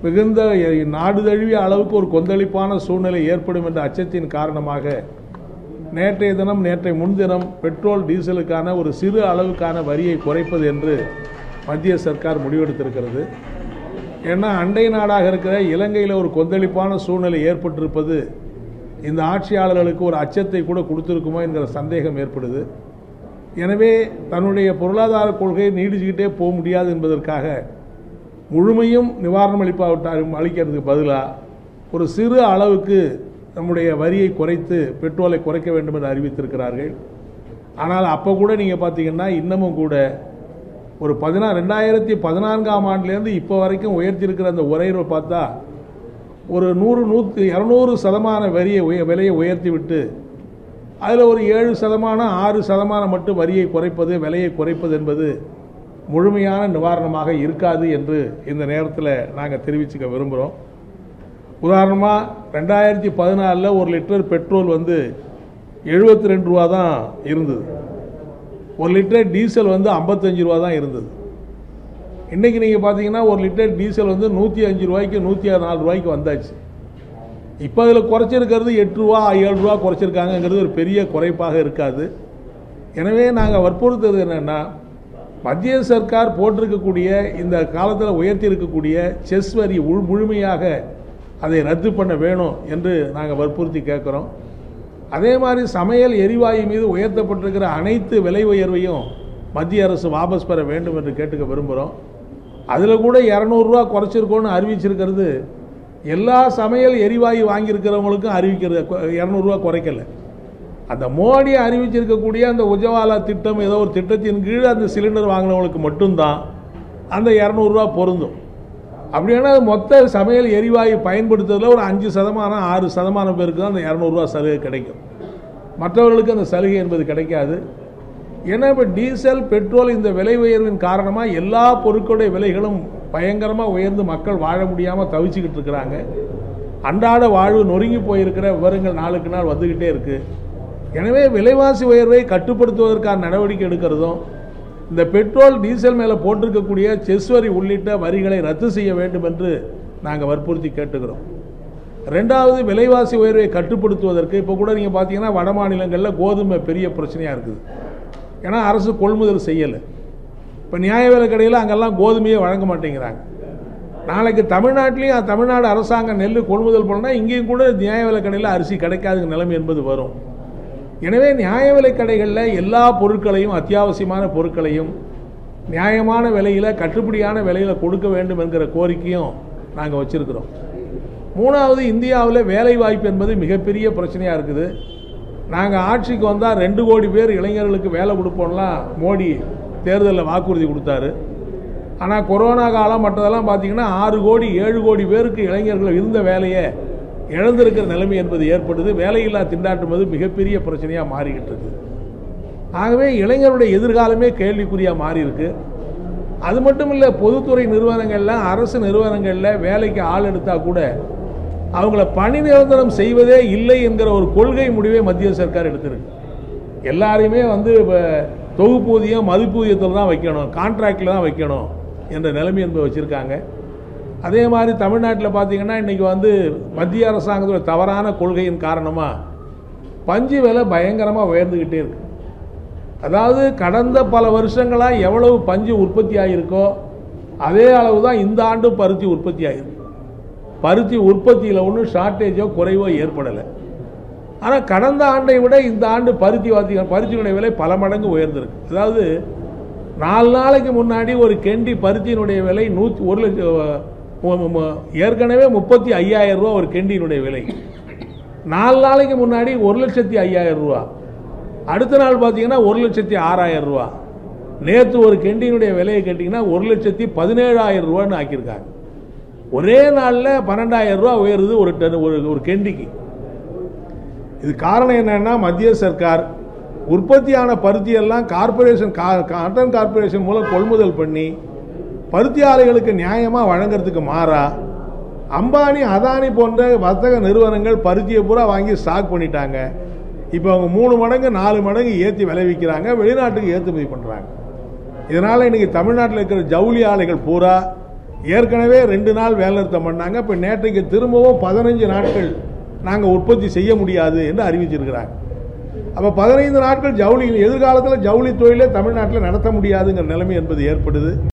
மிகுந்த நாடு தழுவிய அளவுக்கு ஒரு கொந்தளிப்பான சூழ்நிலை ஏற்படும் என்ற அச்சத்தின் காரணமாக நேற்றைய தினம் நேற்றைய முன்தினம் பெட்ரோல் டீசலுக்கான ஒரு சிறு அளவுக்கான வரியை குறைப்பது என்று மத்திய சர்க்கார் முடிவெடுத்திருக்கிறது ஏன்னா அண்டை நாடாக இருக்கிற இலங்கையில் ஒரு கொந்தளிப்பான சூழ்நிலை ஏற்பட்டிருப்பது இந்த ஆட்சியாளர்களுக்கு ஒரு அச்சத்தை கூட கொடுத்திருக்குமோ என்கிற சந்தேகம் ஏற்படுது எனவே தன்னுடைய பொருளாதார கொள்கையை நீடிச்சுக்கிட்டே போக முடியாது என்பதற்காக முழுமையும் நிவாரணம் அளிப்பாவிட்டாலும் அளிக்கிறதுக்கு பதிலாக ஒரு சிறு அளவுக்கு நம்முடைய வரியை குறைத்து பெட்ரோலை குறைக்க வேண்டும் என்று அறிவித்திருக்கிறார்கள் ஆனால் அப்போ கூட நீங்கள் பார்த்தீங்கன்னா இன்னமும் கூட ஒரு பதினா ரெண்டாயிரத்தி பதினான்காம் ஆண்டுலேருந்து இப்போ வரைக்கும் உயர்த்தியிருக்கிற அந்த உரையை பார்த்தா ஒரு நூறு நூற்றி இரநூறு சதமான வரியை உய விலையை உயர்த்தி விட்டு அதில் ஒரு ஏழு சதமானம் ஆறு சதமானம் மட்டும் வரியை குறைப்பது விலையை குறைப்பது என்பது முழுமையான நிவாரணமாக இருக்காது என்று இந்த நேரத்தில் நாங்கள் தெரிவிச்சுக்க விரும்புகிறோம் உதாரணமாக ரெண்டாயிரத்தி பதினாலில் ஒரு லிட்டர் பெட்ரோல் வந்து எழுபத்தி ரெண்டு ரூபா தான் இருந்தது ஒரு லிட்டர் டீசல் வந்து ஐம்பத்தஞ்சு ரூபா தான் இருந்தது இன்றைக்கி நீங்கள் பார்த்தீங்கன்னா ஒரு லிட்டர் டீசல் வந்து நூற்றி அஞ்சு ரூபாய்க்கு நூற்றி நாலு ரூபாய்க்கு வந்தாச்சு இப்போ அதில் குறைச்சிருக்கிறது எட்டு ரூபா ஏழு ரூபா குறைச்சிருக்காங்கங்கிறது ஒரு பெரிய குறைப்பாக இருக்காது எனவே நாங்கள் வற்புறுத்துறது என்னென்னா மத்திய சர்க்கார் போட்டிருக்கக்கூடிய இந்த காலத்தில் உயர்த்தி இருக்கக்கூடிய செஸ் வரி உள் முழுமையாக அதை ரத்து பண்ண வேணும் என்று நாங்கள் வற்புறுத்தி கேட்குறோம் அதே மாதிரி சமையல் எரிவாயு மீது உயர்த்தப்பட்டிருக்கிற அனைத்து விலை உயர்வையும் மத்திய அரசு வாபஸ் பெற வேண்டும் என்று கேட்டுக்க விரும்புகிறோம் அதில் கூட இரநூறுவா குறைச்சிருக்கோன்னு அறிவிச்சிருக்கிறது எல்லா சமையல் எரிவாயு வாங்கியிருக்கிறவங்களுக்கும் அறிவிக்கிறது இரநூறுவா குறைக்கல அந்த மோடி அறிவிச்சிருக்கக்கூடிய அந்த உஜவாலா திட்டம் ஏதோ ஒரு திட்டத்தின் கீழ் அந்த சிலிண்டர் வாங்கினவங்களுக்கு மட்டும்தான் அந்த இரநூறுவா பொருந்தும் அப்படின்னா மொத்த சமையல் எரிவாயு பயன்படுத்துறதுல ஒரு அஞ்சு சதமானம் ஆறு சதமானம் பேருக்கு தான் அந்த இரநூறுவா சலுகை கிடைக்கும் மற்றவர்களுக்கு அந்த சலுகை என்பது கிடைக்காது ஏன்னா இப்போ டீசல் பெட்ரோல் இந்த விலை உயர்வின் காரணமாக எல்லா பொருட்களுடைய விலைகளும் பயங்கரமாக உயர்ந்து மக்கள் வாழ முடியாமல் தவிச்சுக்கிட்டு இருக்கிறாங்க அன்றாட வாழ்வு நொறுங்கி போயிருக்கிற விவரங்கள் நாளுக்கு நாள் வந்துக்கிட்டே இருக்குது எனவே விலைவாசி உயர்வை கட்டுப்படுத்துவதற்கான நடவடிக்கை எடுக்கிறதும் இந்த பெட்ரோல் டீசல் மேலே போட்டிருக்கக்கூடிய செஸ் வரி உள்ளிட்ட வரிகளை ரத்து செய்ய வேண்டும் என்று நாங்கள் வற்புறுத்தி கேட்டுக்கிறோம் ரெண்டாவது விலைவாசி உயர்வை கட்டுப்படுத்துவதற்கு இப்போ கூட நீங்கள் பார்த்தீங்கன்னா வட மாநிலங்களில் கோதுமை பெரிய பிரச்சனையாக இருக்குது ஏன்னா அரசு கொள்முதல் செய்யலை இப்போ நியாய விலை கடையில் அங்கெல்லாம் கோதுமையை வழங்க மாட்டேங்கிறாங்க நாளைக்கு தமிழ்நாட்டிலையும் தமிழ்நாடு அரசாங்கம் நெல் கொள்முதல் பண்ணால் இங்கேயும் கூட நியாய விலை கடையில் அரிசி கிடைக்காத நிலைமை என்பது வரும் எனவே நியாய விலை கடைகளில் எல்லா பொருட்களையும் அத்தியாவசியமான பொருட்களையும் நியாயமான விலையில் கட்டுப்படியான விலையில் கொடுக்க வேண்டும் என்கிற கோரிக்கையும் நாங்கள் வச்சுருக்கிறோம் மூணாவது இந்தியாவில் வேலை வாய்ப்பு என்பது மிகப்பெரிய பிரச்சனையாக இருக்குது நாங்கள் ஆட்சிக்கு வந்தால் ரெண்டு கோடி பேர் இளைஞர்களுக்கு வேலை கொடுப்போம்லாம் மோடி தேர்தலில் வாக்குறுதி கொடுத்தாரு ஆனால் கொரோனா காலம் மற்றதெல்லாம் பார்த்தீங்கன்னா ஆறு கோடி ஏழு கோடி பேருக்கு இளைஞர்கள் இருந்த வேலையை இழந்திருக்கிற நிலைமை என்பது ஏற்படுது வேலையில்லா திண்டாட்டம் அது மிகப்பெரிய பிரச்சனையாக மாறிக்கிட்டு இருக்கு ஆகவே இளைஞருடைய எதிர்காலமே கேள்விக்குறியாக மாறி இருக்கு அது மட்டும் இல்லை பொதுத்துறை நிறுவனங்களில் அரசு நிறுவனங்களில் வேலைக்கு ஆள் எடுத்தால் கூட அவங்கள பணி நிரந்தரம் செய்வதே இல்லை என்கிற ஒரு கொள்கை முடிவை மத்திய சர்க்கார் எடுத்திருக்கு எல்லாரையுமே வந்து இப்போ தொகுப்பூதியம் மதிப்பூதியத்தில் தான் வைக்கணும் கான்ட்ராக்டில் தான் வைக்கணும் என்ற நிலைமை என்பதை வச்சுருக்காங்க அதே மாதிரி தமிழ்நாட்டில் பார்த்தீங்கன்னா இன்றைக்கி வந்து மத்திய அரசாங்கத்தோட தவறான கொள்கையின் காரணமாக பஞ்சு விலை பயங்கரமாக உயர்ந்துக்கிட்டே இருக்கு அதாவது கடந்த பல வருஷங்களாக எவ்வளவு பஞ்சு உற்பத்தி ஆகியிருக்கோ அதே அளவு தான் இந்த ஆண்டு பருத்தி உற்பத்தி ஆகிருக்கு பருத்தி உற்பத்தியில் ஒன்றும் ஷார்ட்டேஜோ குறைவோ ஏற்படலை ஆனால் கடந்த ஆண்டை விட இந்த ஆண்டு பருத்தி வாத்தி பருத்தியினுடைய விலை பல மடங்கு உயர்ந்திருக்கு அதாவது நாலு நாளைக்கு முன்னாடி ஒரு கெண்டி பருத்தியினுடைய விலை நூற்றி ஒரு லட்சம் ஏற்கனவே முப்பத்தி ஐயாயிரம் ரூபா ஒரு கெண்டியினுடைய விலை நாலு நாளைக்கு முன்னாடி ஒரு லட்சத்தி ஐயாயிரம் ரூபா அடுத்த நாள் பார்த்தீங்கன்னா ஒரு லட்சத்தி ஆறாயிரம் ரூபா நேற்று ஒரு கெண்டியினுடைய விலையை கேட்டிங்கன்னா ஒரு லட்சத்தி பதினேழாயிரம் ரூபான்னு ஆக்கியிருக்காங்க ஒரே நாளில் பன்னெண்டாயிரம் ரூபா உயருது ஒரு டன் ஒரு ஒரு கெண்டிக்கு இது காரணம் என்னன்னா மத்திய சர்க்கார் உற்பத்தியான பருத்தியெல்லாம் கார்பரேஷன் காட்டன் கார்பரேஷன் மூலம் கொள்முதல் பண்ணி பருத்தி ஆலைகளுக்கு நியாயமாக வழங்குறதுக்கு மாறா அம்பானி அதானி போன்ற வர்த்தக நிறுவனங்கள் பருத்தியை பூரா வாங்கி ஸ்டாக் பண்ணிட்டாங்க இப்போ அவங்க மூணு மடங்கு நாலு மடங்கு ஏற்றி விளைவிக்கிறாங்க வெளிநாட்டுக்கு ஏற்றுமதி பண்ணுறாங்க இதனால் இன்றைக்கி தமிழ்நாட்டில் இருக்கிற ஜவுளி ஆலைகள் பூரா ஏற்கனவே ரெண்டு நாள் வேலை நிறுத்தம் பண்ணாங்க இப்போ நேற்றைக்கு திரும்பவும் பதினஞ்சு நாட்கள் நாங்கள் உற்பத்தி செய்ய முடியாது என்று அறிவிச்சிருக்கிறாங்க அப்போ பதினைந்து நாட்கள் ஜவுளி எதிர்காலத்தில் ஜவுளி தொழிலே தமிழ்நாட்டில் நடத்த முடியாதுங்கிற நிலைமை என்பது ஏற்படுது